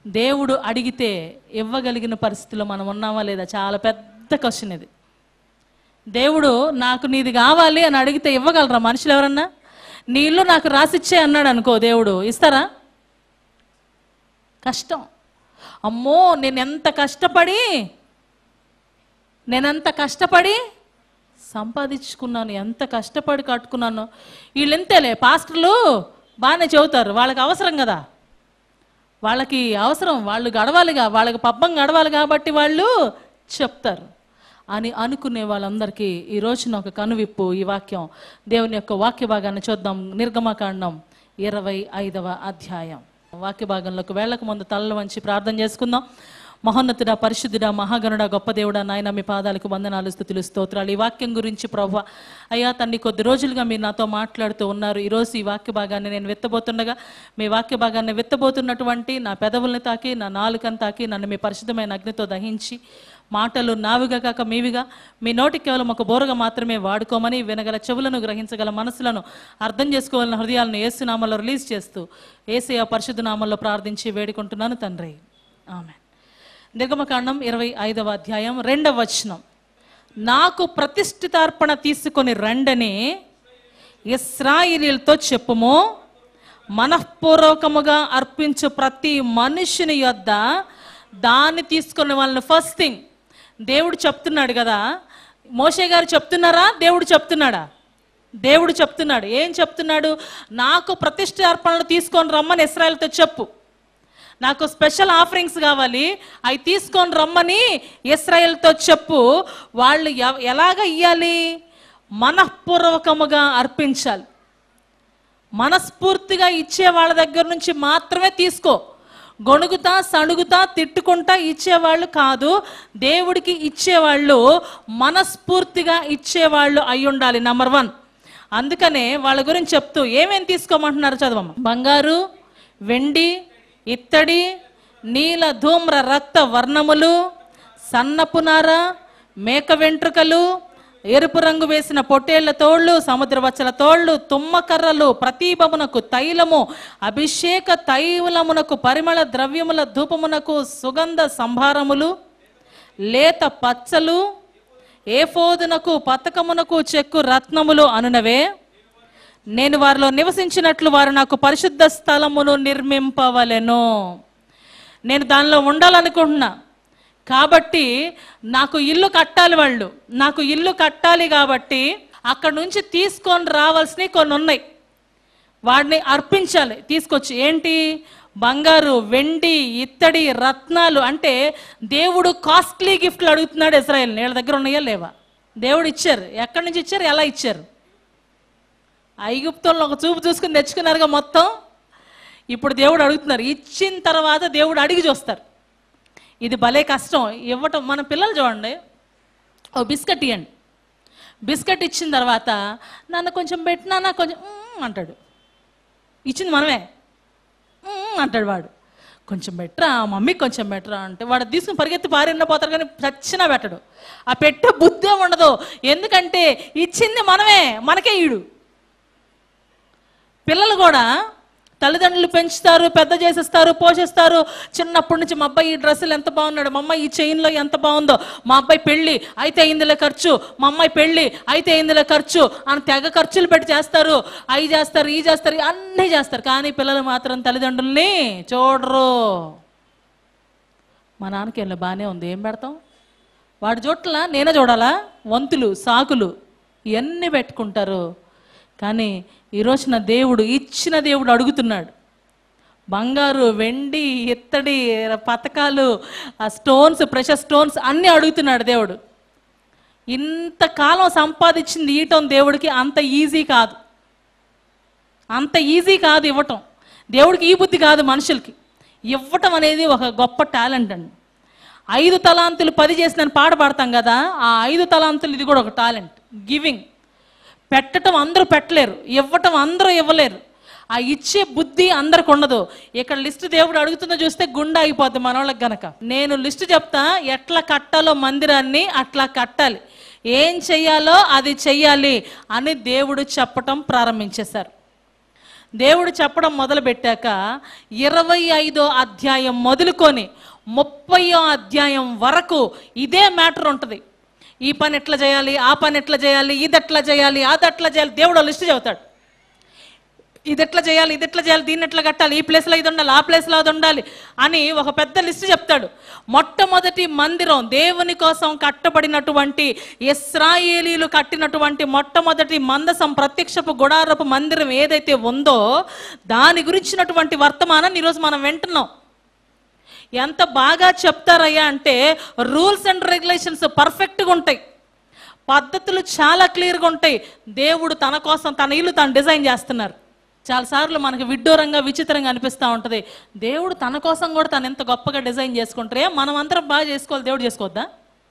దేవుడు అడిగితే ఇవ్వగలిగిన పరిస్థితిలో మనం ఉన్నామా లేదా చాలా పెద్ద క్వశ్చన్ ఇది దేవుడు నాకు నీది కావాలి అని అడిగితే ఇవ్వగలరా మనుషులు ఎవరన్నా నీ ఇల్లు నాకు రాసిచ్చే అన్నాడు అనుకో దేవుడు ఇస్తారా కష్టం అమ్మో నేను ఎంత కష్టపడి నేనెంత కష్టపడి సంపాదించుకున్నాను ఎంత కష్టపడి కట్టుకున్నాను వీళ్ళు ఎంతేలే పాస్టర్లు బాగానే చెబుతారు వాళ్ళకి అవసరం కదా వాళ్ళకి అవసరం వాళ్ళు గడవాలిగా వాళ్ళకి పబ్బం గడవాలి కాబట్టి వాళ్ళు చెప్తారు అని అనుకునే వాళ్ళందరికీ ఈ రోజున ఒక కనువిప్పు ఈ వాక్యం దేవుని యొక్క వాక్య భాగాన్ని చూద్దాం నిర్గమకాండం ఇరవై ఐదవ అధ్యాయం వాక్య భాగంలోకి వెళ్ళక ముందు తలలు వంచి ప్రార్థన చేసుకుందాం మహోన్నతుడా పరిశుద్ధుడా మహాగణుడా గొప్ప దేవుడా నాయన మీ పాదాలకు వందనాలు స్థుతులు స్తోత్రాలు ఈ వాక్యం గురించి ప్రభు అయ్యా తండ్రి కొద్ది రోజులుగా మీరు నాతో మాట్లాడుతూ ఉన్నారు ఈరోజు ఈ వాక్య భాగాన్ని నేను విత్తబోతుండగా మీ వాక్య భాగాన్ని విత్తబోతున్నటువంటి నా పెదవుల్ని తాకి నా నాలుకను తాకి నన్ను మీ పరిశుద్ధమైన అగ్నితో దహించి మాటలు నావిగా కాక మీవిగా మీ నోటికి కేవలం ఒక బోరగా మాత్రమే వాడుకోమని వినగల చెవులను గ్రహించగల మనసులను అర్థం చేసుకోవాలని హృదయాలను ఏసునామాలో రిలీజ్ చేస్తూ ఏసయ పరిశుద్ధ నామంలో ప్రార్థించి వేడుకుంటున్నాను తండ్రి ఆమె నిర్గమకాండం ఇరవై ఐదవ అధ్యాయం రెండవ వచనం నాకు ప్రతిష్ఠితార్పణ తీసుకొని రండని ఇస్రాయిలీలతో చెప్పుము మనఃపూర్వకముగా అర్పించు ప్రతి మనుషుని యొద్ద దాన్ని తీసుకునే వాళ్ళని ఫస్ట్ థింగ్ దేవుడు చెప్తున్నాడు కదా మోషే గారు చెప్తున్నారా దేవుడు చెప్తున్నాడా దేవుడు చెప్తున్నాడు ఏం చెప్తున్నాడు నాకు ప్రతిష్ఠ అర్పణలు తీసుకొని రమ్మని ఇస్రాయల్తో చెప్పు నాకు స్పెషల్ ఆఫరింగ్స్ కావాలి అవి తీసుకొని రమ్మని ఇస్రాయల్తో చెప్పు వాళ్ళు ఎవ- ఎలాగ ఇయ్యాలి మనఃపూర్వకముగా అర్పించాలి మనస్ఫూర్తిగా ఇచ్చే వాళ్ళ దగ్గర నుంచి మాత్రమే తీసుకో గొణుగుతా సణుగుతా తిట్టుకుంటా ఇచ్చేవాళ్ళు కాదు దేవుడికి ఇచ్చేవాళ్ళు మనస్ఫూర్తిగా ఇచ్చేవాళ్ళు అయి ఉండాలి నంబర్ వన్ అందుకనే వాళ్ళ గురించి చెప్తూ ఏమేం తీసుకోమంటున్నారు చదవమ్మ బంగారు వెండి ఇత్తడి నీల ధూమ్ర రక్త వర్ణములు సన్నపు నార మేక వెంట్రుకలు ఎరుపు రంగు వేసిన పొట్టేళ్ల తోళ్ళు సముద్రవచ్చల తోళ్ళు తుమ్మకర్రలు ప్రతీపమునకు తైలము అభిషేక తైలమునకు పరిమళ ద్రవ్యముల ధూపమునకు సుగంధ సంభారములు లేత పచ్చలు ఏఫోదునకు పతకమునకు చెక్కు రత్నములు అనునవే నేను వారిలో నివసించినట్లు వారు నాకు పరిశుద్ధ స్థలమును నిర్మింపవలెను నేను దానిలో ఉండాలనుకుంటున్నా కాబట్టి నాకు ఇల్లు కట్టాలి వాళ్ళు నాకు ఇల్లు కట్టాలి కాబట్టి అక్కడ నుంచి తీసుకొని రావాల్సినవి కొన్ని ఉన్నాయి వాడిని అర్పించాలి తీసుకొచ్చి ఏంటి బంగారు వెండి ఇత్తడి రత్నాలు అంటే దేవుడు కాస్ట్లీ గిఫ్ట్లు అడుగుతున్నాడు ఇస్రాయల్ వీళ్ళ దగ్గర ఉన్నాయా లేవా దేవుడు ఇచ్చారు ఎక్కడి నుంచి ఇచ్చారు ఎలా ఇచ్చారు ఐగుప్తంలో ఒక చూపు చూసుకుని తెచ్చుకున్నారుగా మొత్తం ఇప్పుడు దేవుడు అడుగుతున్నారు ఇచ్చిన తర్వాత దేవుడు అడిగి చూస్తారు ఇది భలే కష్టం ఇవ్వటం మన పిల్లలు చూడండి ఓ బిస్కెట్ ఇవ్వండి బిస్కెట్ ఇచ్చిన తర్వాత నన్ను కొంచెం పెట్టినా కొంచెం "మ్మ్" అంటాడు ఇచ్చింది మనమే "మ్మ్" అంటాడు వాడు కొంచెం బెటరా మమ్మీ కొంచెం బెటరా అంటే వాడు తీసుకుని పరిగెత్తి పారిన పోతారు కానీ చచ్చినా పెట్టడు ఆ పెట్టే బుద్ధే ఉండదు ఎందుకంటే ఇచ్చింది మనమే మనకే ఈడు పిల్లలు కూడా తల్లిదండ్రులు పెంచుతారు పెద్ద చేసేస్తారు పోషిస్తారు చిన్నప్పటి నుంచి మా అబ్బాయి ఈ డ్రెస్సులు ఎంత బాగున్నాడు మా అమ్మాయి ఈ చైన్లో ఎంత బాగుందో మా అబ్బాయి పెళ్ళి అయితే ఇందులో ఖర్చు మా అమ్మాయి పెళ్ళి అయితే ఇందులో ఖర్చు అని తెగ ఖర్చులు పెట్టి చేస్తారు అవి చేస్తారు ఈ చేస్తారు అన్నీ చేస్తారు కానీ పిల్లలు మాత్రం తల్లిదండ్రుల్ని చూడరు మా నాన్నకి వెళ్ళి బాగానే ఉంది ఏం పెడతాం వాడి చోట్ల నేనే చూడాలా వంతులు సాకులు ఇవన్నీ పెట్టుకుంటారు కానీ ఈరోజు నా దేవుడు ఇచ్చిన దేవుడు అడుగుతున్నాడు బంగారు వెండి ఇత్తడి పథకాలు ఆ స్టోన్స్ ప్రెషర్ స్టోన్స్ అన్నీ అడుగుతున్నాడు దేవుడు ఇంతకాలం సంపాదించింది ఇయటం దేవుడికి అంత ఈజీ కాదు అంత ఈజీ కాదు ఇవ్వటం దేవుడికి ఈ బుద్ధి కాదు మనుషులకి ఇవ్వటం అనేది ఒక గొప్ప టాలెంట్ అండి ఐదు తలాంతులు పది చేసిన పాట పాడతాం కదా ఆ ఐదు తలాంతులు ఇది కూడా ఒక టాలెంట్ గివింగ్ పెట్టటం అందరూ పెట్టలేరు ఇవ్వటం అందరూ ఇవ్వలేరు ఆ ఇచ్చే బుద్ధి అందరికి ఉండదు ఇక్కడ లిస్ట్ దేవుడు అడుగుతుందో చూస్తే గుండె అయిపోద్ది మన వాళ్ళకి గనక నేను లిస్ట్ చెప్తా ఎట్లా కట్టాలో మందిరాన్ని అట్లా కట్టాలి ఏం చెయ్యాలో అది చెయ్యాలి అని దేవుడు చెప్పటం ప్రారంభించేశారు దేవుడు చెప్పడం మొదలు పెట్టాక ఇరవై ఐదో అధ్యాయం మొదలుకొని ముప్పయో అధ్యాయం వరకు ఇదే మ్యాటర్ ఉంటుంది ఈ పని ఎట్లా చేయాలి ఆ పని ఎట్లా చేయాలి ఇది ఎట్లా చేయాలి అది ఎట్లా చేయాలి దేవుడు లిస్ట్ చెబుతాడు ఇది ఎట్లా చేయాలి ఇది ఎట్లా చేయాలి దీన్ని ఎట్లా కట్టాలి ఈ ప్లేస్లో ఇది ఉండాలి ఆ ప్లేస్లో అది ఉండాలి అని ఒక పెద్ద లిస్ట్ చెప్తాడు మొట్టమొదటి మందిరం దేవుని కోసం కట్టబడినటువంటి ఇస్రాయేలీలు కట్టినటువంటి మొట్టమొదటి మందసం ప్రత్యక్షపు గుడారపు మందిరం ఏదైతే ఉందో దాని గురించినటువంటి వర్తమానం ఈరోజు మనం వింటున్నాం ఎంత బాగా చెప్తారయ్యా అంటే రూల్స్ అండ్ రెగ్యులేషన్స్ పర్ఫెక్ట్గా ఉంటాయి పద్ధతులు చాలా క్లియర్గా ఉంటాయి దేవుడు తన కోసం తన ఇల్లు తను డిజైన్ చేస్తున్నారు చాలాసార్లు మనకి విడ్డూరంగా విచిత్రంగా అనిపిస్తూ ఉంటుంది దేవుడు తన కోసం కూడా తను ఎంత గొప్పగా డిజైన్ చేసుకుంటారే మనం అందరం బాగా చేసుకోవాలి దేవుడు చేసుకోవద్దా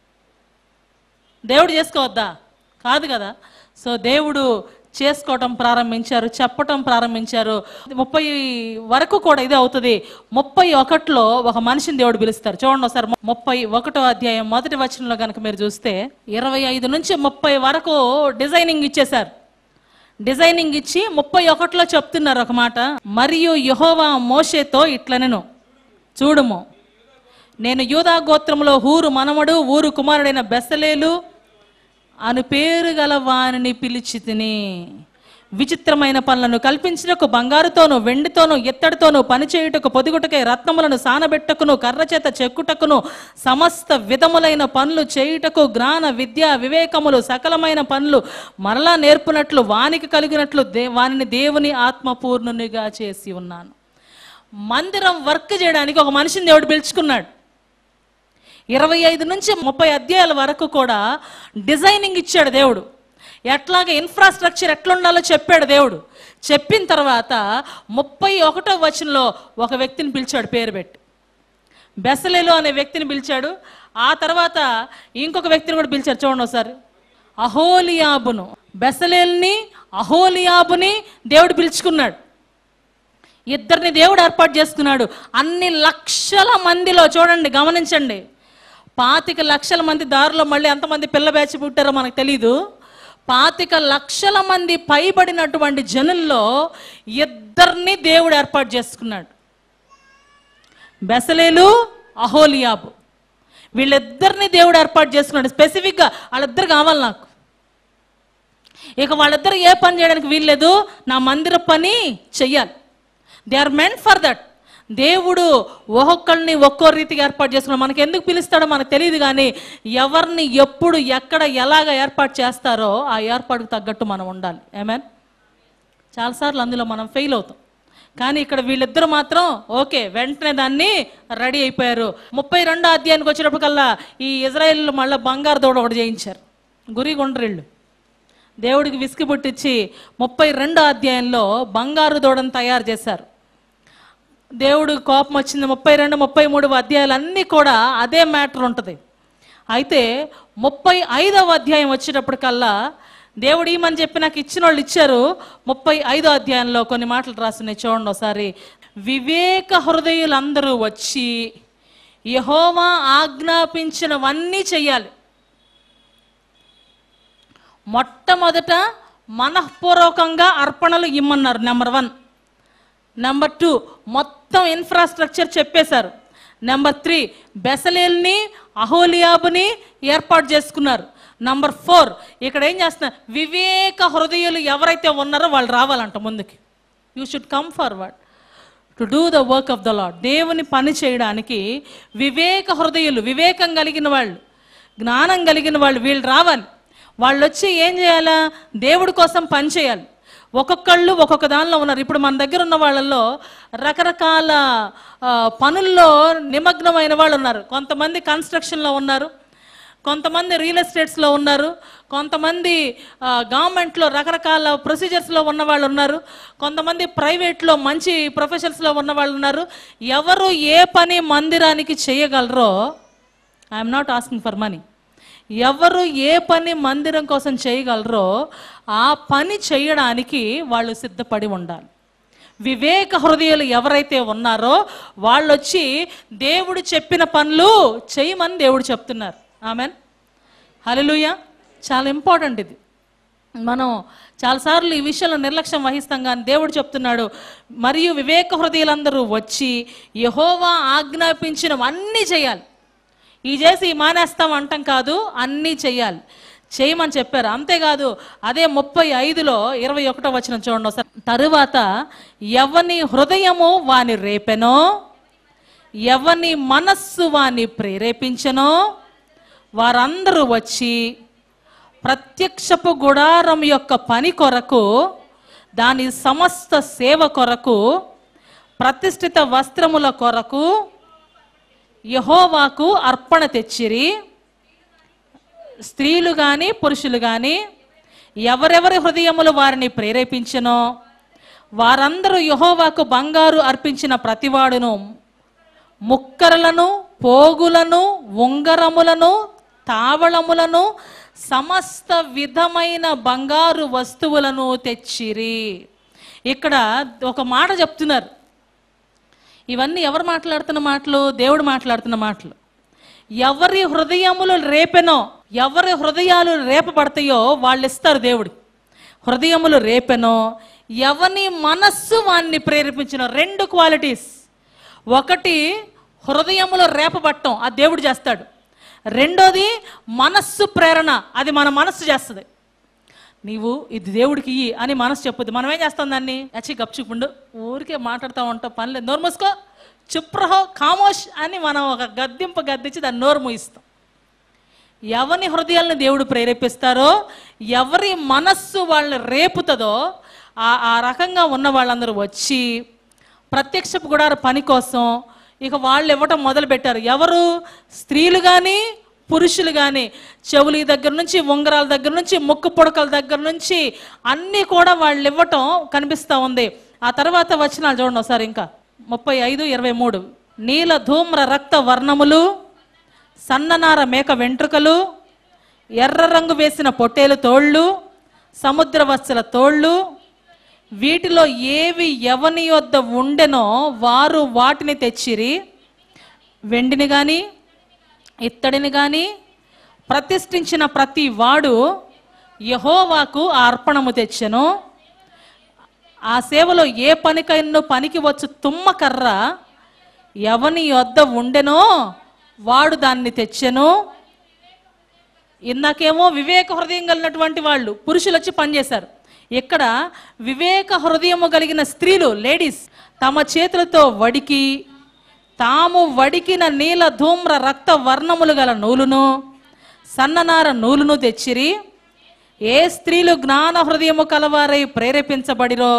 దేవుడు చేసుకోవద్దా కాదు కదా సో దేవుడు చేసుకోవటం ప్రారంభించారు చెప్పటం ప్రారంభించారు ముప్పై వరకు కూడా ఇదే అవుతుంది ముప్పై ఒకటిలో ఒక మనిషిని దేవుడు పిలుస్తారు చూడండి ఒకసారి ముప్పై ఒకటో అధ్యాయం మొదటి వచనంలో కనుక మీరు చూస్తే ఇరవై ఐదు నుంచి ముప్పై వరకు డిజైనింగ్ ఇచ్చేశారు డిజైనింగ్ ఇచ్చి ముప్పై ఒకటిలో చెప్తున్నారు ఒక మాట మరియు యహోవా మోషేతో ఇట్లనెను చూడుము నేను యూదా గోత్రములో ఊరు మనమడు ఊరు కుమారుడైన బెసలేలు అను పేరు గల వానిని పిలిచి తిని విచిత్రమైన పనులను కల్పించుటకు బంగారుతోను వెండితోను ఎత్తడితోను పనిచేయుటకు పొదిగుటకై రత్నములను సానబెట్టకును కర్ర చేత చెక్కుటకును సమస్త విధములైన పనులు చేయుటకు జ్ఞాన విద్య వివేకములు సకలమైన పనులు మరలా నేర్పునట్లు వానికి కలిగినట్లు దే వానిని దేవుని ఆత్మపూర్ణునిగా చేసి ఉన్నాను మందిరం వర్క్ చేయడానికి ఒక మనిషిని దేవుడు పిలుచుకున్నాడు ఇరవై ఐదు నుంచి ముప్పై అధ్యాయాల వరకు కూడా డిజైనింగ్ ఇచ్చాడు దేవుడు ఎట్లాగ ఇన్ఫ్రాస్ట్రక్చర్ ఎట్లా ఉండాలో చెప్పాడు దేవుడు చెప్పిన తర్వాత ముప్పై ఒకటో వచనంలో ఒక వ్యక్తిని పిలిచాడు పేరు పెట్టి బెసలేలు అనే వ్యక్తిని పిలిచాడు ఆ తర్వాత ఇంకొక వ్యక్తిని కూడా పిలిచారు చూడండి ఒకసారి అహోలియాబును బెసలేల్ని అహోలియాబుని దేవుడు పిలుచుకున్నాడు ఇద్దరిని దేవుడు ఏర్పాటు చేసుకున్నాడు అన్ని లక్షల మందిలో చూడండి గమనించండి పాతిక లక్షల మంది దారిలో మళ్ళీ ఎంతమంది పిల్ల బ్యాచ్ పుట్టారో మనకు తెలీదు పాతిక లక్షల మంది పైబడినటువంటి జనుల్లో ఇద్దరిని దేవుడు ఏర్పాటు చేసుకున్నాడు బెసలేలు అహోలియాబు వీళ్ళిద్దరిని దేవుడు ఏర్పాటు చేసుకున్నాడు స్పెసిఫిక్గా వాళ్ళిద్దరు కావాలి నాకు ఇక వాళ్ళిద్దరు ఏ పని చేయడానికి వీల్లేదు నా మందిర పని చెయ్యాలి they are meant for that దేవుడు ఒక్కొక్కరిని ఒక్కో రీతిగా ఏర్పాటు చేసుకున్నాడు మనకి ఎందుకు పిలుస్తాడో మనకు తెలియదు కానీ ఎవరిని ఎప్పుడు ఎక్కడ ఎలాగ ఏర్పాటు చేస్తారో ఆ ఏర్పాటుకు తగ్గట్టు మనం ఉండాలి ఏమేన్ చాలాసార్లు అందులో మనం ఫెయిల్ అవుతాం కానీ ఇక్కడ వీళ్ళిద్దరు మాత్రం ఓకే వెంటనే దాన్ని రెడీ అయిపోయారు ముప్పై రెండో అధ్యాయానికి వచ్చినప్పటికల్లా ఈ ఇజ్రాయెల్ మళ్ళీ బంగారు దూడ ఒకటి చేయించారు గురిగుండ్రిళ్ళు దేవుడికి విసిగి పుట్టించి ముప్పై రెండో అధ్యాయంలో బంగారు దూడను తయారు చేశారు దేవుడు కోపం వచ్చింది ముప్పై రెండు ముప్పై మూడు అధ్యాయాలు అన్నీ కూడా అదే మ్యాటర్ ఉంటుంది అయితే ముప్పై ఐదవ అధ్యాయం వచ్చేటప్పటికల్లా దేవుడు ఈమని చెప్పి నాకు ఇచ్చిన వాళ్ళు ఇచ్చారు ముప్పై ఐదో అధ్యాయంలో కొన్ని మాటలు రాస్తున్నాయి చూడండి ఒకసారి వివేక హృదయులందరూ వచ్చి యహోవా ఆజ్ఞాపించినవన్నీ చెయ్యాలి మొట్టమొదట మనఃపూర్వకంగా అర్పణలు ఇమ్మన్నారు నెంబర్ వన్ నెంబర్ టూ మొత్తం ఇన్ఫ్రాస్ట్రక్చర్ చెప్పేశారు నెంబర్ త్రీ బెసలేల్ని అహోలియాబుని ఏర్పాటు చేసుకున్నారు నంబర్ ఫోర్ ఇక్కడ ఏం చేస్తున్నారు వివేక హృదయులు ఎవరైతే ఉన్నారో వాళ్ళు రావాలంట ముందుకి you should come forward to do the work of the lord దేవుని పని చేయడానికి వివేక హృదయులు వివేకం కలిగిన వాళ్ళు జ్ఞానం కలిగిన వాళ్ళు వీళ్ళు రావాలి వాళ్ళు వచ్చి ఏం చేయాలా దేవుడి కోసం పని చేయాలి ఒక్కొక్కళ్ళు ఒక్కొక్క దానిలో ఉన్నారు ఇప్పుడు మన దగ్గర ఉన్న వాళ్ళల్లో రకరకాల ఆ, పనుల్లో నిమగ్నమైన వాళ్ళు ఉన్నారు కొంతమంది కన్స్ట్రక్షన్లో ఉన్నారు కొంతమంది రియల్ ఎస్టేట్స్లో ఉన్నారు కొంతమంది ఆ, గవర్నమెంట్లో రకరకాల ప్రొసీజర్స్లో ఉన్న వాళ్ళు ఉన్నారు కొంతమంది ప్రైవేట్లో మంచి ప్రొఫెషన్స్లో ఉన్న వాళ్ళు ఉన్నారు ఎవరు ఏ పని మందిరానికి చేయగలరో I'm not asking for money ఎవరు ఏ పని మందిరం కోసం చేయగలరో ఆ పని చేయడానికి వాళ్ళు సిద్ధపడి ఉండాలి వివేక హృదయాలు ఎవరైతే ఉన్నారో వాళ్ళు వచ్చి దేవుడు చెప్పిన పనులు చేయమని దేవుడు చెప్తున్నారు ఆమెన్ హల్లెలూయా చాలా ఇంపార్టెంట్ ఇది మనం చాలాసార్లు ఈ విషయంలో నిర్లక్ష్యం వహిస్తాం కానీ దేవుడు చెప్తున్నాడు మరియు వివేక హృదయులందరూ వచ్చి యహోవా ఆజ్ఞాపించిన అన్నీ చేయాలి ఈ చేసి ఈ మానేస్తాం అంటాం కాదు అన్నీ చెయ్యాలి చేయమని చెప్పారు అంతేకాదు అదే ముప్పై ఐదులో ఇరవై ఒకటో వచ్చిన చూడండి ఒకసారి తరువాత ఎవని హృదయము వాని రేపెనో ఎవని మనస్సు వాని ప్రేరేపించనో వారందరూ వచ్చి ప్రత్యక్షపు గుడారం యొక్క పని కొరకు దాని సమస్త సేవ కొరకు ప్రతిష్ఠిత వస్త్రముల కొరకు యహోవాకు అర్పణ తెచ్చిరి స్త్రీలు కానీ పురుషులు కానీ ఎవరెవరి హృదయములు వారిని ప్రేరేపించనో వారందరూ యహోవాకు బంగారు అర్పించిన ప్రతివాడును ముక్కరలను పోగులను ఉంగరములను తావళములను సమస్త విధమైన బంగారు వస్తువులను తెచ్చిరి ఇక్కడ ఒక మాట చెప్తున్నారు ఇవన్నీ ఎవరు మాట్లాడుతున్న మాటలు దేవుడు మాట్లాడుతున్న మాటలు ఎవరి హృదయములు రేపెనో ఎవరి హృదయాలు రేపబడతాయో వాళ్ళు ఇస్తారు దేవుడి హృదయములు రేపెనో ఎవని మనస్సు వాన్ని ప్రేరేపించిన రెండు క్వాలిటీస్ ఒకటి హృదయములో రేపబట్టం ఆ దేవుడు చేస్తాడు రెండోది మనస్సు ప్రేరణ అది మన మనస్సు చేస్తుంది నీవు ఇది దేవుడికి ఇయ్యి అని మనసు చెప్పుద్ది మనం ఏం చేస్తాం దాన్ని అచ్చి గప్చుకుండు ఊరికే మాట్లాడుతూ ఉంటాం పనిలేదు నోరు మూసుకో చుప్రహో ఖామోష్ అని మనం ఒక గద్దింపు గద్దించి దాన్ని నోరు మూయిస్తాం ఎవని హృదయాలను దేవుడు ప్రేరేపిస్తారో ఎవరి మనస్సు వాళ్ళని రేపుతుందో ఆ ఆ రకంగా ఉన్న వాళ్ళందరూ వచ్చి ప్రత్యక్షపు గుడార పని కోసం ఇక వాళ్ళు ఇవ్వటం మొదలు పెట్టారు ఎవరు స్త్రీలు కానీ పురుషులు కానీ చెవులి దగ్గర నుంచి ఉంగరాల దగ్గర నుంచి ముక్కు పొడకల దగ్గర నుంచి అన్నీ కూడా వాళ్ళు ఇవ్వటం కనిపిస్తూ ఉంది ఆ తర్వాత వచనాలు చూడండి ఒకసారి ఇంకా ముప్పై ఐదు ఇరవై మూడు నీల ధూమ్ర రక్త వర్ణములు సన్ననార మేక వెంట్రుకలు ఎర్ర రంగు వేసిన పొట్టేలు తోళ్ళు సముద్ర వత్సల తోళ్ళు వీటిలో ఏవి ఎవని యొద్ద ఉండెనో వారు వాటిని తెచ్చిరి వెండిని కానీ ఇత్తడిని కానీ ప్రతిష్ఠించిన ప్రతి వాడు యహోవాకు ఆ అర్పణము తెచ్చెను ఆ సేవలో ఏ పనికైనా పనికి వచ్చు తుమ్మకర్ర ఎవని యొద్ద ఉండెనో వాడు దాన్ని తెచ్చెను ఇందాకేమో వివేక హృదయం కలిగినటువంటి వాళ్ళు పురుషులు వచ్చి పనిచేశారు ఇక్కడ వివేక హృదయము కలిగిన స్త్రీలు లేడీస్ తమ చేతులతో వడికి తాము వడికిన నీల ధూమ్ర రక్త వర్ణములు గల నూలును సన్ననార నూలును తెచ్చిరి ఏ స్త్రీలు జ్ఞాన హృదయము కలవారై ప్రేరేపించబడిరో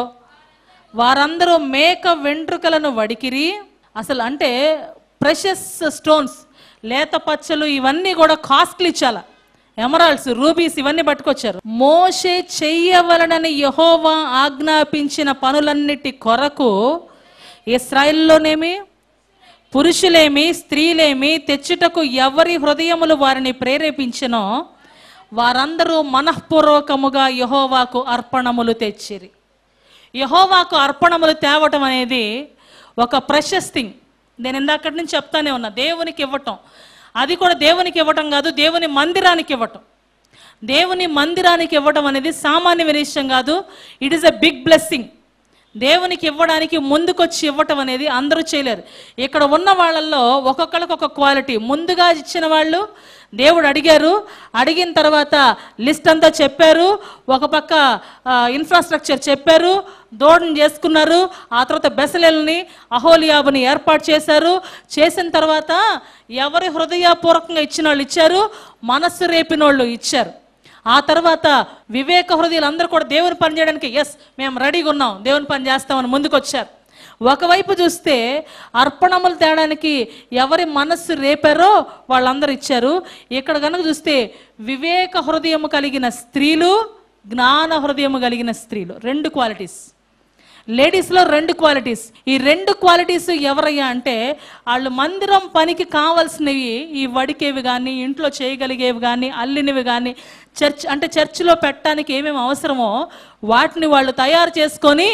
వారందరూ మేక వెంట్రుకలను వడికిరి అసలు అంటే ప్రెషస్ స్టోన్స్ లేత పచ్చలు ఇవన్నీ కూడా కాస్ట్లీ చాలా ఎమరాల్డ్స్ రూబీస్ ఇవన్నీ పట్టుకొచ్చారు మోషే చెయ్యవలనని యహోవా ఆజ్ఞాపించిన పనులన్నిటి కొరకు ఇస్రాయిల్లోనేమి పురుషులేమి స్త్రీలేమి తెచ్చుటకు ఎవరి హృదయములు వారిని ప్రేరేపించినో వారందరూ మనఃపూర్వకముగా యహోవాకు అర్పణములు తెచ్చిరి యహోవాకు అర్పణములు తేవటం అనేది ఒక ప్రెషస్ థింగ్ నేను ఇందాకటి నుంచి చెప్తానే ఉన్నా దేవునికి ఇవ్వటం అది కూడా దేవునికి ఇవ్వటం కాదు దేవుని మందిరానికి ఇవ్వటం దేవుని మందిరానికి ఇవ్వటం అనేది సామాన్య విషయం కాదు it is a big blessing దేవునికి ఇవ్వడానికి ముందుకొచ్చి ఇవ్వటం అనేది అందరూ చేయలేరు ఇక్కడ ఉన్న వాళ్ళల్లో ఒక్కొక్కరికి ఒక క్వాలిటీ ముందుగా ఇచ్చిన వాళ్ళు దేవుడు అడిగారు అడిగిన తర్వాత లిస్ట్ అంతా చెప్పారు ఒక పక్క ఇన్ఫ్రాస్ట్రక్చర్ చెప్పారు దోడని చేసుకున్నారు ఆ తర్వాత బెసలేల్ని అహోలియాబుని ఏర్పాటు చేశారు చేసిన తర్వాత ఎవరి హృదయపూర్వకంగా ఇచ్చిన వాళ్ళు ఇచ్చారు మనస్సు రేపిన వాళ్ళు ఇచ్చారు ఆ తర్వాత వివేక హృదయాలు అందరూ కూడా దేవుని పని చేయడానికి ఎస్ మేము రెడీగా ఉన్నాం దేవుని పని చేస్తామని ముందుకు వచ్చారు ఒకవైపు చూస్తే అర్పణములు తేడానికి ఎవరి మనస్సు రేపారో వాళ్ళందరూ ఇచ్చారు ఇక్కడ కనుక చూస్తే వివేక హృదయము కలిగిన స్త్రీలు జ్ఞాన హృదయము కలిగిన స్త్రీలు రెండు క్వాలిటీస్ లేడీస్లో రెండు క్వాలిటీస్ ఈ రెండు క్వాలిటీస్ ఎవరయ్యా అంటే వాళ్ళు మందిరం పనికి కావాల్సినవి ఈ వడికేవి కానీ ఇంట్లో చేయగలిగేవి కానీ అల్లినవి కానీ చర్చ్ అంటే చర్చిలో పెట్టడానికి ఏమేమి అవసరమో వాటిని వాళ్ళు తయారు చేసుకొని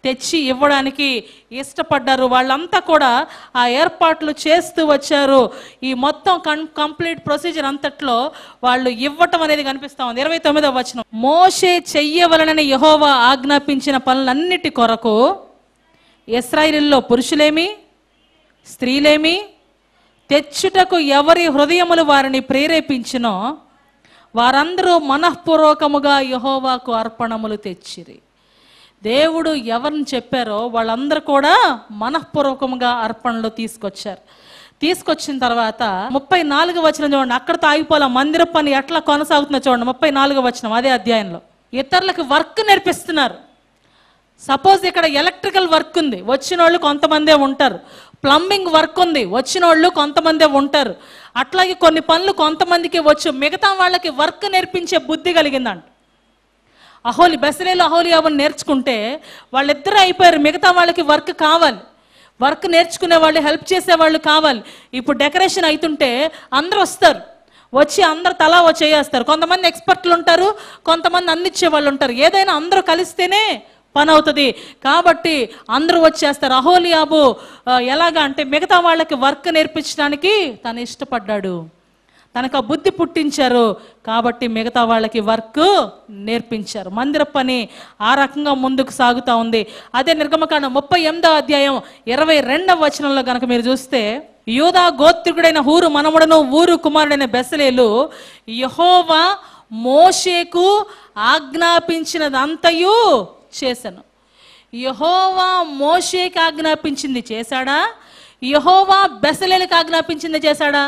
తెచ్చి ఇవ్వడానికి ఇష్టపడ్డారు వాళ్ళంతా కూడా ఆ ఏర్పాట్లు చేస్తూ వచ్చారు ఈ మొత్తం కన్ కంప్లీట్ ప్రొసీజర్ అంతట్లో వాళ్ళు ఇవ్వటం అనేది కనిపిస్తా ఉంది ఇరవై తొమ్మిదవ వచనం మోషే చెయ్యవలనని యహోవా ఆజ్ఞాపించిన పనులన్నిటి కొరకు ఇస్రాయిల్లో పురుషులేమి స్త్రీలేమి తెచ్చుటకు ఎవరి హృదయములు వారిని ప్రేరేపించినో వారందరూ మనఃపూర్వకముగా యహోవాకు అర్పణములు తెచ్చిరి దేవుడు ఎవరిని చెప్పారో వాళ్ళందరూ కూడా మనఃపూర్వకముగా అర్పణలు తీసుకొచ్చారు తీసుకొచ్చిన తర్వాత ముప్పై నాలుగు వచనం చూడండి అక్కడతో ఆగిపోలే మందిర పని ఎట్లా కొనసాగుతుందో చూడండి ముప్పై నాలుగు వచనం అదే అధ్యాయంలో ఇతరులకు వర్క్ నేర్పిస్తున్నారు సపోజ్ ఇక్కడ ఎలక్ట్రికల్ వర్క్ ఉంది వచ్చిన వాళ్ళు కొంతమందే ఉంటారు ప్లంబింగ్ వర్క్ ఉంది వచ్చిన వాళ్ళు కొంతమందే ఉంటారు అట్లాగే కొన్ని పనులు కొంతమందికి వచ్చు మిగతా వాళ్ళకి వర్క్ నేర్పించే బుద్ధి కలిగిందంట అహోలి బెసరేలు అహోలి అవని నేర్చుకుంటే వాళ్ళిద్దరూ అయిపోయారు మిగతా వాళ్ళకి వర్క్ కావాలి వర్క్ నేర్చుకునే వాళ్ళు హెల్ప్ చేసే వాళ్ళు కావాలి ఇప్పుడు డెకరేషన్ అవుతుంటే అందరూ వస్తారు వచ్చి అందరు తలా ఓ చేయేస్తారు కొంతమంది ఎక్స్పర్ట్లు ఉంటారు కొంతమంది అందించే వాళ్ళు ఉంటారు ఏదైనా అందరూ కలిస్తేనే పని అవుతుంది కాబట్టి అందరూ వచ్చేస్తారు అహోలియాబు ఆ, ఎలాగా అంటే మిగతా వాళ్ళకి వర్క్ నేర్పించడానికి తను ఇష్టపడ్డాడు తనకు ఆ బుద్ధి పుట్టించారు కాబట్టి మిగతా వాళ్ళకి వర్క్ నేర్పించారు మందిర పని ఆ రకంగా ముందుకు సాగుతూ ఉంది అదే నిర్గమకాండం ముప్పై ఎనిమిదో అధ్యాయం ఇరవై రెండవ వచనంలో కనుక మీరు చూస్తే యూదా గోత్రికుడైన హూరు మనముడను ఊరు కుమారుడైన బెసలేలు యహోవా మోషేకు ఆజ్ఞాపించినదంతయు చేశాను యహోవా మోషేకి ఆజ్ఞాపించింది చేశాడా యహోవా బెసలేలకు ఆజ్ఞాపించింది చేశాడా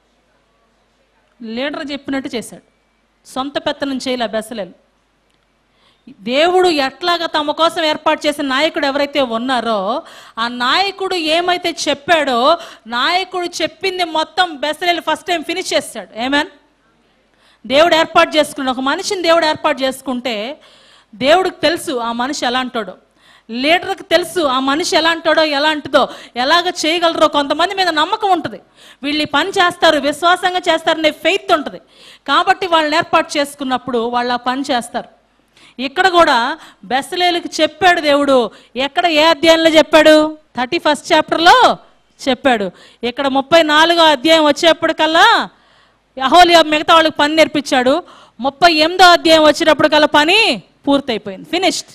లీడర్ చెప్పినట్టు చేశాడు సొంత పెత్తనం చేయలే బెసలేలు దేవుడు ఎట్లాగా తమ కోసం ఏర్పాటు చేసిన నాయకుడు ఎవరైతే ఉన్నారో ఆ నాయకుడు ఏమైతే చెప్పాడో నాయకుడు చెప్పింది మొత్తం బెసలేలు ఫస్ట్ టైం ఫినిష్ చేస్తాడు ఏమేన్ దేవుడు ఏర్పాటు చేసుకున్న ఒక మనిషిని దేవుడు ఏర్పాటు చేసుకుంటే దేవుడికి తెలుసు ఆ మనిషి ఎలాంటోడో లీడర్కి తెలుసు ఆ మనిషి ఎలాంటోడో ఎలాంటిదో ఎలాగ చేయగలరో కొంతమంది మీద నమ్మకం ఉంటుంది వీళ్ళు ఈ పని చేస్తారు విశ్వాసంగా చేస్తారనే ఫెయిత్ ఉంటుంది కాబట్టి వాళ్ళని ఏర్పాటు చేసుకున్నప్పుడు వాళ్ళు ఆ పని చేస్తారు ఇక్కడ కూడా బెసలేలకు చెప్పాడు దేవుడు ఎక్కడ ఏ అధ్యాయంలో చెప్పాడు థర్టీ ఫస్ట్ చాప్టర్లో చెప్పాడు ఇక్కడ ముప్పై నాలుగో అధ్యాయం వచ్చేప్పటికల్లా అహోలియా మిగతా వాళ్ళకి పని నేర్పించాడు ముప్పై ఎనిమిదో అధ్యాయం వచ్చినప్పటికల్లా పని పూర్తయిపోయింది ఫినిష్డ్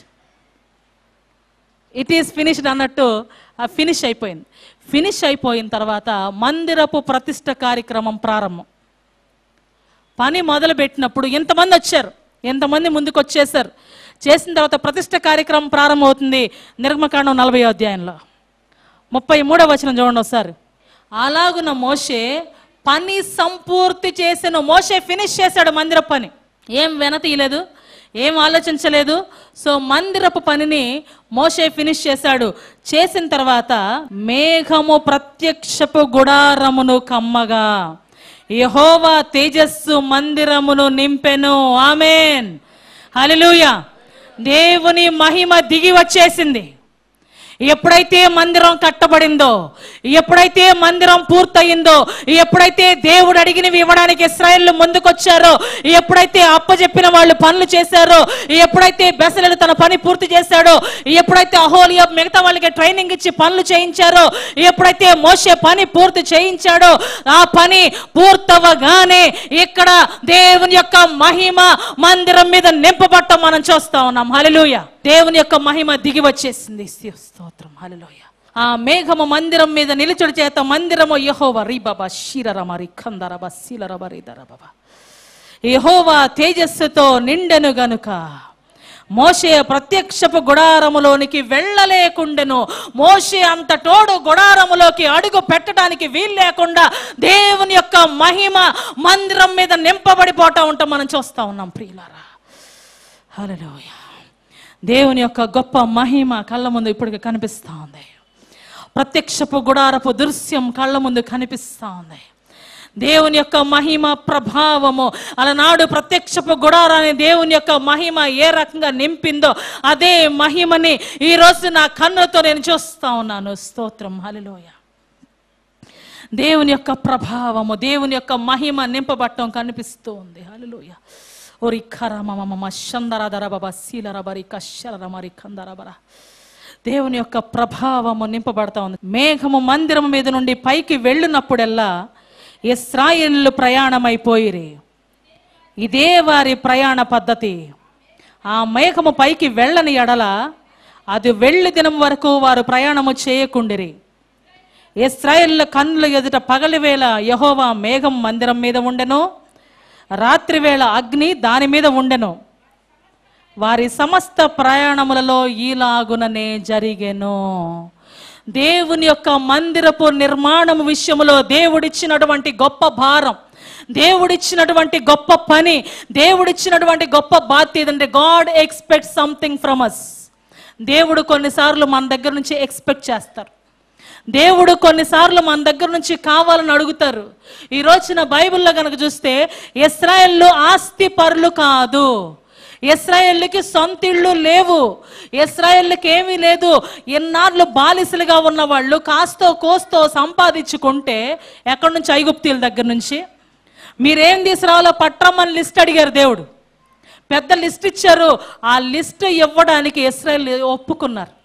ఇట్ ఈస్ ఫినిష్డ్ అన్నట్టు ఆ ఫినిష్ అయిపోయింది ఫినిష్ అయిపోయిన తర్వాత మందిరపు ప్రతిష్ట కార్యక్రమం ప్రారంభం పని మొదలు పెట్టినప్పుడు ఎంతమంది వచ్చారు ఎంతమంది ముందుకు వచ్చేసారు చేసిన తర్వాత ప్రతిష్ట కార్యక్రమం ప్రారంభమవుతుంది నిర్గమకాండం నలభై అధ్యాయంలో ముప్పై మూడవ వచనం చూడండి ఒకసారి అలాగున మోషే పని సంపూర్తి చేసిన మోషే ఫినిష్ చేశాడు మందిర పని ఏం వెనతీయలేదు ఏం ఆలోచించలేదు సో మందిరపు పనిని మోషే ఫినిష్ చేశాడు చేసిన తర్వాత మేఘము ప్రత్యక్షపు గుడారమును కమ్మగా యహోవా తేజస్సు మందిరమును నింపెను ఆమెన్ హల్లెలూయా దేవుని మహిమ దిగి వచ్చేసింది ఎప్పుడైతే మందిరం కట్టబడిందో ఎప్పుడైతే మందిరం పూర్తయిందో ఎప్పుడైతే దేవుడు అడిగినవి ఇవ్వడానికి ఇస్రాయేల్ ముందుకొచ్చారో ఎప్పుడైతే అప్పచెప్పిన వాళ్ళు పనులు చేశారో ఎప్పుడైతే బెసలు తన పని పూర్తి చేశాడో ఎప్పుడైతే అహోలియా మిగతా వాళ్ళకి ట్రైనింగ్ ఇచ్చి పనులు చేయించారో ఎప్పుడైతే మోసే పని పూర్తి చేయించాడో ఆ పని పూర్తవగానే ఇక్కడ దేవుని యొక్క మహిమ మందిరం మీద నింపబట్టం మనం చూస్తా ఉన్నాం హల్లెలూయా దేవుని యొక్క మహిమ దిగి వచ్చేసింది స్తోత్రం హల్లెలూయా ఆ మేఘము మందిరం మీద నిలుచుడి చేత మందిరము యహోవ రీబాబా శీరరమరి కందరబ శీలరబరి దరబబ యహోవా తేజస్సుతో నిండెను గనుక మోషే ప్రత్యక్షపు గుడారములోనికి వెళ్ళలేకుండెను మోషే అంత తోడు గుడారములోకి అడుగు పెట్టడానికి వీలు లేకుండా దేవుని యొక్క మహిమ మందిరం మీద నింపబడిపోతా ఉంటాం మనం చూస్తా ఉన్నాం ప్రియులారా హల్లెలూయా దేవుని యొక్క గొప్ప మహిమ కళ్ళ ముందు ఇప్పటికి కనిపిస్తూ ఉంది ప్రత్యక్షపు గుడారపు దృశ్యం కళ్ళ ముందు కనిపిస్తూ ఉంది దేవుని యొక్క మహిమ ప్రభావము అలనాడు ప్రత్యక్షపు గుడారాన్ని దేవుని యొక్క మహిమ ఏ రకంగా నింపిందో అదే మహిమని ఈ రోజు నా కన్నుతో నేను చూస్తా ఉన్నాను స్తోత్రం హలిలోయ దేవుని యొక్క ప్రభావము దేవుని యొక్క మహిమ నింపబట్టం కనిపిస్తూ ఉంది హలిలోయ ఓరి ఖరమమ శందర దరబబ శీలరబరి కశరమరి కందరబర దేవుని యొక్క ప్రభావము నింపబడతా ఉంది మేఘము మందిరము మీద నుండి పైకి వెళ్ళినప్పుడల్లా ఇస్రాయేళ్ళు ప్రయాణమైపోయిరి ఇదే వారి ప్రయాణ పద్ధతి ఆ మేఘము పైకి వెళ్ళని ఎడల అది వెళ్ళి దినం వరకు వారు ప్రయాణము చేయకుండిరి ఇస్రాయేళ్ల కన్నుల ఎదుట పగలివేళ యహోవా మేఘం మందిరం మీద ఉండెను రాత్రివేళ అగ్ని దాని మీద ఉండెను వారి సమస్త ప్రయాణములలో ఈలాగుననే జరిగెను దేవుని యొక్క మందిరపు నిర్మాణం విషయములో దేవుడిచ్చినటువంటి గొప్ప భారం దేవుడిచ్చినటువంటి గొప్ప పని దేవుడిచ్చినటువంటి గొప్ప బాధ్యత అంటే God expect something from us దేవుడు కొన్నిసార్లు మన దగ్గర నుంచి ఎక్స్పెక్ట్ చేస్తారు దేవుడు కొన్నిసార్లు మన దగ్గర నుంచి కావాలని అడుగుతారు ఈ రోజున బైబిల్లో కనుక చూస్తే ఇస్రాయెల్లో ఆస్తి పరులు కాదు ఇస్రాయేళ్ళకి సొంత ఇళ్ళు లేవు ఇస్రాయేళ్ళకి ఏమీ లేదు ఎన్నాళ్ళు బాలిసలుగా ఉన్న వాళ్ళు కాస్తో కోస్తో సంపాదించుకుంటే ఎక్కడి నుంచి ఐగుప్తీల దగ్గర నుంచి మీరేం తీసుకురావాలో పట్టమని లిస్ట్ అడిగారు దేవుడు పెద్ద లిస్ట్ ఇచ్చారు ఆ లిస్ట్ ఇవ్వడానికి ఇస్రాయల్ ఒప్పుకున్నారు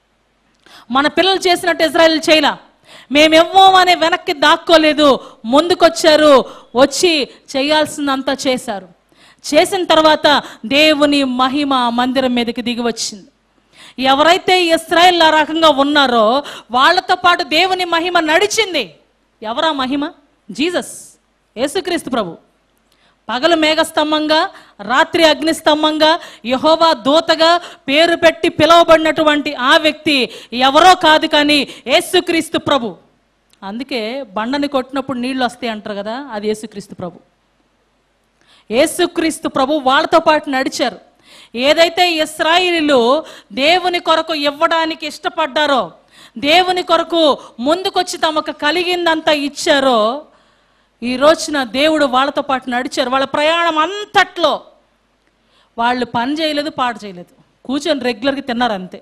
మన పిల్లలు చేసినట్టు ఇజ్రాయెల్ చేయలా మేము ఇవ్వమని వెనక్కి దాక్కోలేదు ముందుకొచ్చారు వచ్చి చేయాల్సిందంతా చేశారు చేసిన తర్వాత దేవుని మహిమ ఆ మందిరం మీదకి దిగి వచ్చింది ఎవరైతే ఇస్రాయల్ ఆ రకంగా ఉన్నారో వాళ్ళతో పాటు దేవుని మహిమ నడిచింది ఎవరా మహిమ జీసస్ యేసుక్రీస్తు ప్రభు పగలు మేఘస్తంభంగా రాత్రి అగ్నిస్తంభంగా యహోవా దూతగా పేరు పెట్టి పిలువబడినటువంటి ఆ వ్యక్తి ఎవరో కాదు కానీ యేసుక్రీస్తు ప్రభు అందుకే బండని కొట్టినప్పుడు నీళ్ళు వస్తాయి అంటారు కదా అది యేసుక్రీస్తు ప్రభు యేసుక్రీస్తు ప్రభు వాళ్ళతో పాటు నడిచారు ఏదైతే ఇస్రాయిలీలు దేవుని కొరకు ఇవ్వడానికి ఇష్టపడ్డారో దేవుని కొరకు ముందుకొచ్చి తమకు కలిగిందంతా ఇచ్చారో ఈ రోజున దేవుడు వాళ్ళతో పాటు నడిచారు వాళ్ళ ప్రయాణం అంతట్లో వాళ్ళు పని చేయలేదు పాట చేయలేదు కూర్చొని రెగ్యులర్గా తిన్నారు అంతే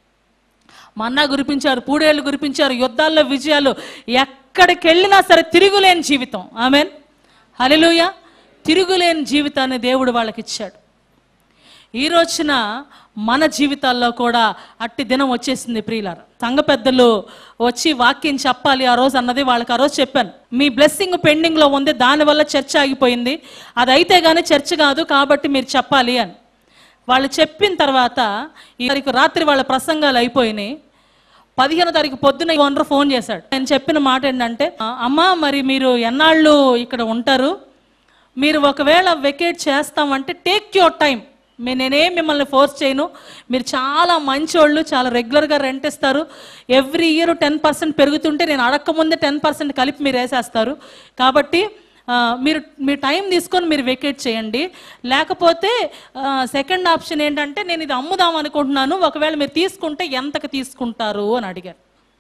మన్నా గురిపించారు పూడేళ్ళు గురిపించారు యుద్ధాల్లో విజయాలు ఎక్కడికి వెళ్ళినా సరే తిరుగులేని జీవితం ఆమెన్ హలిలుయ తిరుగులేని జీవితాన్ని దేవుడు వాళ్ళకి ఇచ్చాడు ఈ రోజున మన జీవితాల్లో కూడా అట్టి దినం వచ్చేసింది ప్రియులార సంఘ పెద్దలు వచ్చి వాక్యం చెప్పాలి ఆ రోజు అన్నది వాళ్ళకి ఆ రోజు చెప్పాను మీ బ్లెస్సింగ్ పెండింగ్లో ఉంది దానివల్ల చర్చ ఆగిపోయింది అది అయితే కానీ చర్చ కాదు కాబట్టి మీరు చెప్పాలి అని వాళ్ళు చెప్పిన తర్వాత ఈ తారీఖు రాత్రి వాళ్ళ ప్రసంగాలు అయిపోయినాయి పదిహేనో తారీఖు పొద్దున ఓనర్ ఫోన్ చేశాడు నేను చెప్పిన మాట ఏంటంటే "ఆ, అమ్మా మరి మీరు ఎన్నాళ్ళు ఇక్కడ ఉంటారు మీరు ఒకవేళ వెకేట్ చేస్తామంటే టేక్ యువర్ టైం మీ నేనేం మిమ్మల్ని ఫోర్స్ చేయను మీరు చాలా మంచోళ్ళు చాలా రెగ్యులర్గా రెంట్ ఇస్తారు ఎవ్రీ ఇయర్ టెన్ పర్సెంట్ పెరుగుతుంటే నేను అడగకముందే టెన్ పర్సెంట్ కలిపి మీరు వేసేస్తారు కాబట్టి ఆ, మీరు మీ టైం తీసుకొని మీరు వెకేట్ చేయండి లేకపోతే సెకండ్ ఆప్షన్ ఏంటంటే నేను ఇది అమ్ముదాం అనుకుంటున్నాను ఒకవేళ మీరు తీసుకుంటే ఎంతకు తీసుకుంటారు అని అడిగారు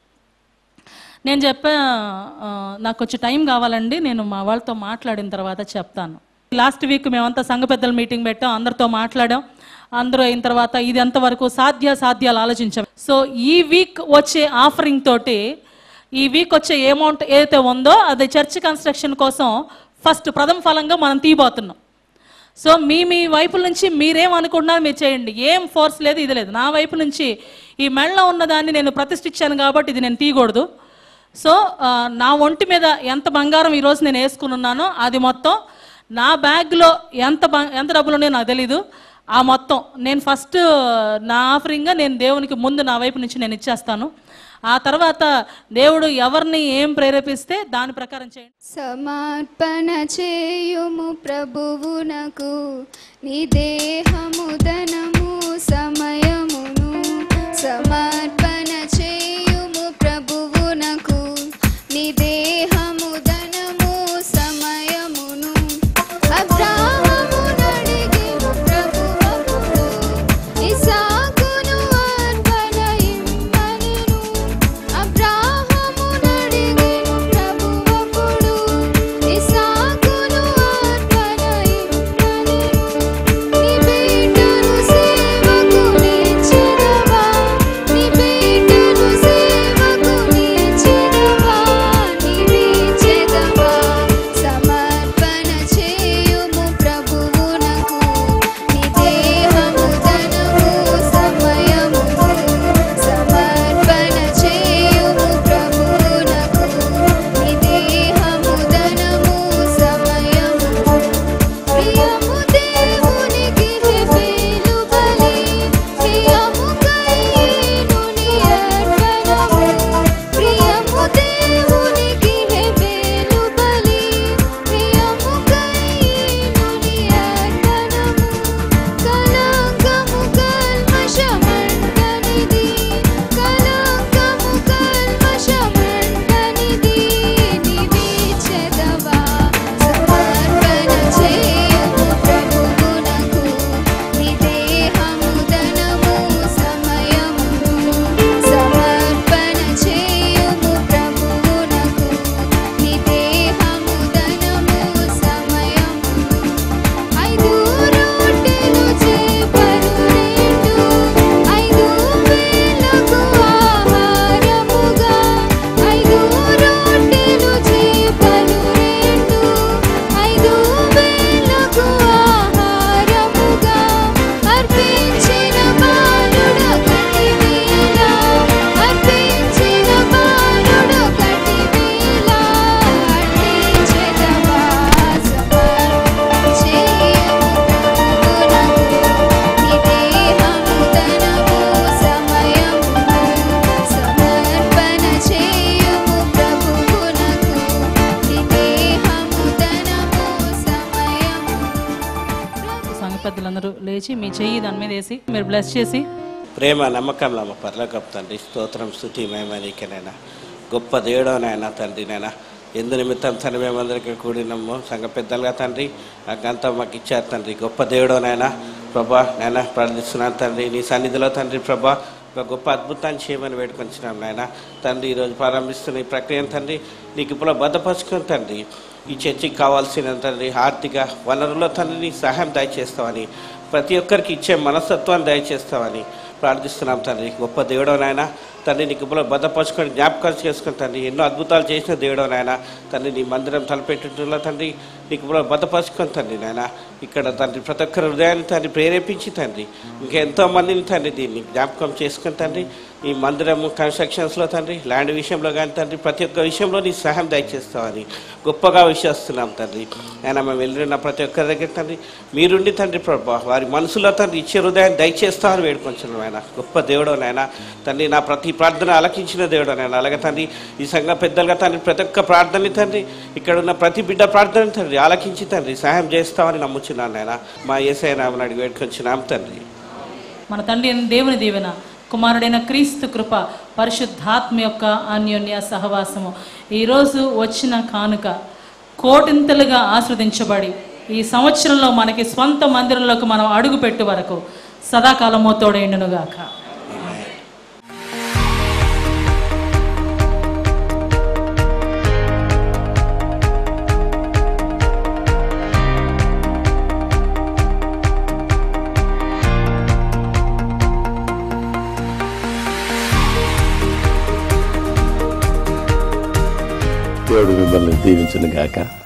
నేను చెప్పా "ఆ, నాకు కొంచెం టైం కావాలండి నేను మా వాళ్ళతో మాట్లాడిన తర్వాత చెప్తాను లాస్ట్ వీక్ మేమంతా సంఘ పెద్దల మీటింగ్ పెట్టాం అందరితో మాట్లాడాం అందరూ అయిన తర్వాత ఇది ఎంతవరకు సాధ్య సాధ్యాలు ఆలోచించాం సో ఈ వీక్ వచ్చే ఆఫరింగ్ తోటి ఈ వీక్ వచ్చే అమౌంట్ ఏదైతే ఉందో అది చర్చ్ కన్స్ట్రక్షన్ కోసం ఫస్ట్ ప్రథమ ఫలంగా మనం తీయబోతున్నాం సో మీ మీ వైపు నుంచి మీరేం అనుకుంటున్నారు మీరు చేయండి ఏం ఫోర్స్ లేదు ఇది లేదు నా వైపు నుంచి ఈ మెడలో ఉన్నదాన్ని నేను ప్రతిష్ఠించాను కాబట్టి ఇది నేను తీయకూడదు సో ఆ, నా ఒంటి మీద ఎంత బంగారం ఈరోజు నేను వేసుకుని ఉన్నానో అది మొత్తం నా బ్యాగ్లో ఎంత బ- ఎంత డబ్బులు ఉన్నాయో నాకు తెలీదు ఆ మొత్తం నేను ఫస్ట్ నా ఆఫరింగ్గా నేను దేవునికి ముందు నా వైపు నుంచి నేను ఇచ్చేస్తాను ఆ తర్వాత దేవుడు ఎవరిని ఏం ప్రేరేపిస్తే దాని ప్రకారం చేయండి సమర్పణ చేయుము ప్రభువునకు నీ దేహము ధనము సమయమును సమర్పణ చేయుము ప్రభువునకు నీ దేహము ధనము సమయమును అబ్రాహమునడిగెను ప్రభువప్పుడు ఇసాకును అర్పణ ఇమ్మనెను అబ్రాహమునడిగెను ప్రభువప్పుడు ఇసాకును అర్పణ ఇమ్మనెను నీ బిడ్డను లేచి మీ చెయ్యి దాని మీద వేసి మీరు బ్లెస్ చేసి ప్రేమ నమ్మకం నమ్మ పర్లోకపు తండ్రి స్తోత్రం స్థుతి మేమనీకనైనా గొప్ప దేవుడోనైనా తండ్రి నైనా ఎందు నిమిత్తం తండ్రి మేమందరికీ కూడినము సంఘ పెద్దలుగా తండ్రి నాకంతా మాకు ఇచ్చారు తండ్రి గొప్ప దేవుడోనైనా ప్రభా నాయన ప్రార్థిస్తున్నాను తండ్రి నీ సన్నిధిలో తండ్రి ప్రభా ఒక గొప్ప అద్భుతాన్ని చేయమని వేడుకొంచున్నాం నాయన తండ్రి ఈరోజు ప్రారంభిస్తున్న ఈ ప్రక్రియను తండ్రి నీకు ఇప్పుడు భద్రపరుచుకుని తండ్రి ఈ చర్చికి కావాల్సిన తండ్రి ఆర్థిక వనరుల తండ్రి నీ సహాయం దయచేస్తామని ప్రతి ఒక్కరికి ఇచ్చే మనస్తత్వాన్ని దయచేస్తామని ప్రార్థిస్తున్నాం తండ్రి గొప్ప దేవుడో నాయన తండ్రి నీకు ఇప్పుడు భద్రపరుచుకొని జ్ఞాపకాలు చేసుకుని తండ్రి ఎన్నో అద్భుతాలు చేసిన దేవుడో నాయన తండ్రి నీ మందిరం తలపెట్టులో తండ్రి నీకు ఇప్పుడు భద్రపరుచుకొని తండ్రి నాయన ఇక్కడ తండ్రి ప్రతి ఒక్కరి హృదయాన్ని తండ్రి ప్రేరేపించి తండ్రి ఇంకెంతో మందిని తండ్రి దీన్ని జ్ఞాపకం చేసుకుని తండ్రి ఈ మందిరం కన్స్ట్రక్షన్స్లో తండ్రి ల్యాండ్ విషయంలో కానీ తండ్రి ప్రతి ఒక్క విషయంలో నీ సహాయం దయచేస్తామని గొప్పగా విశ్వస్తున్నాం తండ్రి ఆయన మేము వెళ్ళిన ప్రతి ఒక్కరి దగ్గర తండ్రి మీరుండి తండ్రి ప్రభా వారి మనసులో తండ్రి ఇచ్చే హృదయాన్ని దయచేస్తామని వేడుకొంచున్నాం ఆయన గొప్ప దేవుడు నాయన తండ్రి నా ప్రతి ప్రార్థన ఆలకించిన దేవుడు నాయన అలాగే తండ్రి ఈ సంఘ పెద్దలుగా తండ్రి ప్రతి ఒక్క ప్రార్థనని తండ్రి ఇక్కడ ఉన్న ప్రతి బిడ్డ ప్రార్థన తండ్రి ఆలకించి తండ్రి సహాయం చేస్తామని నమ్ముచున్నాను నాయన మా ఏసఐ నామని అడిగి వేడుకొంచున్నాం తండ్రి మన తండ్రి అయిన దేవుని దీవెన కుమారుడైన క్రీస్తు కృప పరిశుద్ధాత్మ యొక్క అన్యోన్య సహవాసము ఈరోజు వచ్చిన కానుక కోటింతలుగా ఆస్వాదించబడి ఈ సంవత్సరంలో మనకి స్వంత మందిరంలోకి మనం అడుగు పెట్టే వరకు సదాకాలమో తోడైండునుగాక దేవుడు మిమ్మల్ని దీవించును గాక